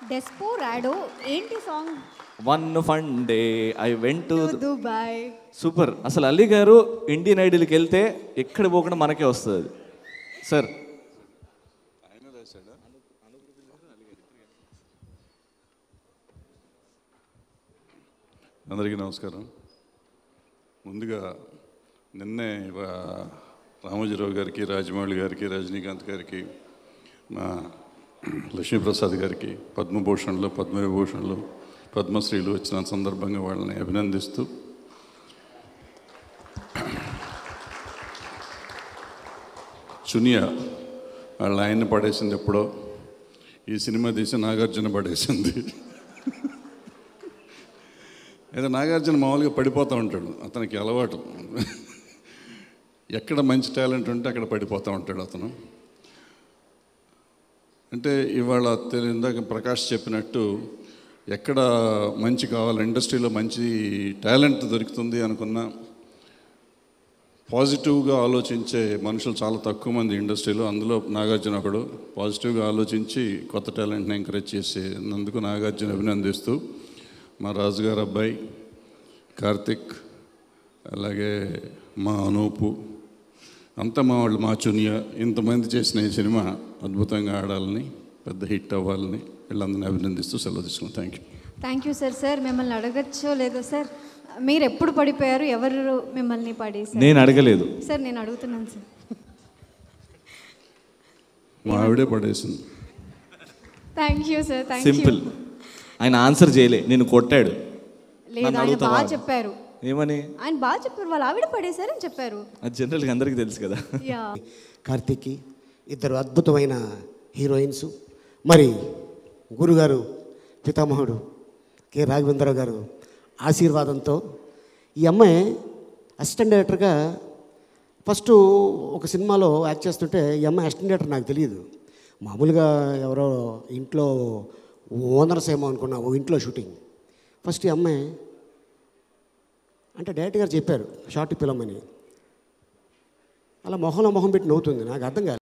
డెస్పోరాడో ఏంటి song one fun day I went to Dubai super అసలు అలీ గారు ఇండియన్ ఐడల్కి వెళ్తే ఎక్కడ పోకుండా మనకే వస్తుంది అది సార్ అందరికీ నమస్కారం ముందుగా నిన్నే వా- రామోజీరావు గారికి రాజమౌళి గారికి రజనీకాంత్ గారికి మా లక్ష్మీప్రసాద్ గారికి పద్మభూషణ్లు పద్మవిభూషణ్లు పద్మశ్రీలు వచ్చిన సందర్భంగా వాళ్ళని అభినందిస్తూ చునియా వాళ్ళ ఆయన్ని పడేసింది ఎప్పుడో ఈ సినిమా తీసి నాగార్జున పడేసింది ఏదో నాగార్జున మామూలుగా పడిపోతూ ఉంటాడు అతనికి అలవాటు ఎక్కడ మంచి టాలెంట్ ఉంటే అక్కడ పడిపోతూ ఉంటాడు అతను అంటే ఇవాళ తెలి- ఇందాక ప్రకాష్ చెప్పినట్టు ఎక్కడ మంచి కావాలి ఇండస్ట్రీలో మంచి టాలెంట్ దొరుకుతుంది అనుకున్నా పాజిటివ్గా ఆలోచించే మనుషులు చాలా తక్కువ మంది ఇండస్ట్రీలో అందులో నాగార్జున ఒకడు పాజిటివ్గా ఆలోచించి కొత్త టాలెంట్ని ఎంకరేజ్ చేసేందుకు నాగార్జున అభినందిస్తూ మా రాజుగారు అబ్బాయి కార్తిక్ అలాగే మా అనూపు అంతా మా వాళ్ళు మా చునియా ఇంతమంది చేసిన ఈ సినిమా అద్భుతంగా ఆడాలని పెద్ద హిట్ అవ్వాలని వీళ్ళందరినీ అభినందిస్తూ సెలవు తీసుకున్నాను thank you thank you sir sir మిమ్మల్ని అడగచ్చో లేదో సార్ మీరు ఎప్పుడు పడిపోయారు ఎవరు మిమ్మల్ని పడేసారు నేను అడగలేదు సార్ నేను అడుగుతున్నాను సార్ మా ఆవిడే పడేసింది thank you sir thank you simple ఆయన ఆన్సర్ చేయలే నేను కొట్టాడు లేదు నన్ను ఆయన అడుగుతావా? బాగా చెప్పారు ఏమని ఆయన బాగా చెప్పారు వాళ్ళు ఆవిడ పడేశారని చెప్పారు అది జనరల్గా అందరికీ తెలుసు కదా యా కార్తీక్కి ఇద్దరు అద్భుతమైన హీరోయిన్స్ మరి గురుగారు పితామహుడు కె రాఘవేంద్రరావు గారు ఆశీర్వాదంతో ఈ అమ్మాయి అసిస్టెంట్ డైరెక్టర్గా ఫస్ట్ ఒక సినిమాలో యాక్ట్ చేస్తుంటే ఈ అమ్మాయి అసిస్టెంట్ డైరెక్టర్ నాకు తెలియదు మామూలుగా ఎవరో ఇంట్లో ఓనర్స్ ఏమో అనుకున్నా ఓ ఇంట్లో షూటింగ్ ఫస్ట్ ఈ అమ్మాయి అంటే డైరెక్టర్ గారు చెప్పారు షార్ట్ పిలవమని అలా మొహంలో మొహం పెట్టి నవ్వుతుంది నాకు అర్థం కాలేదు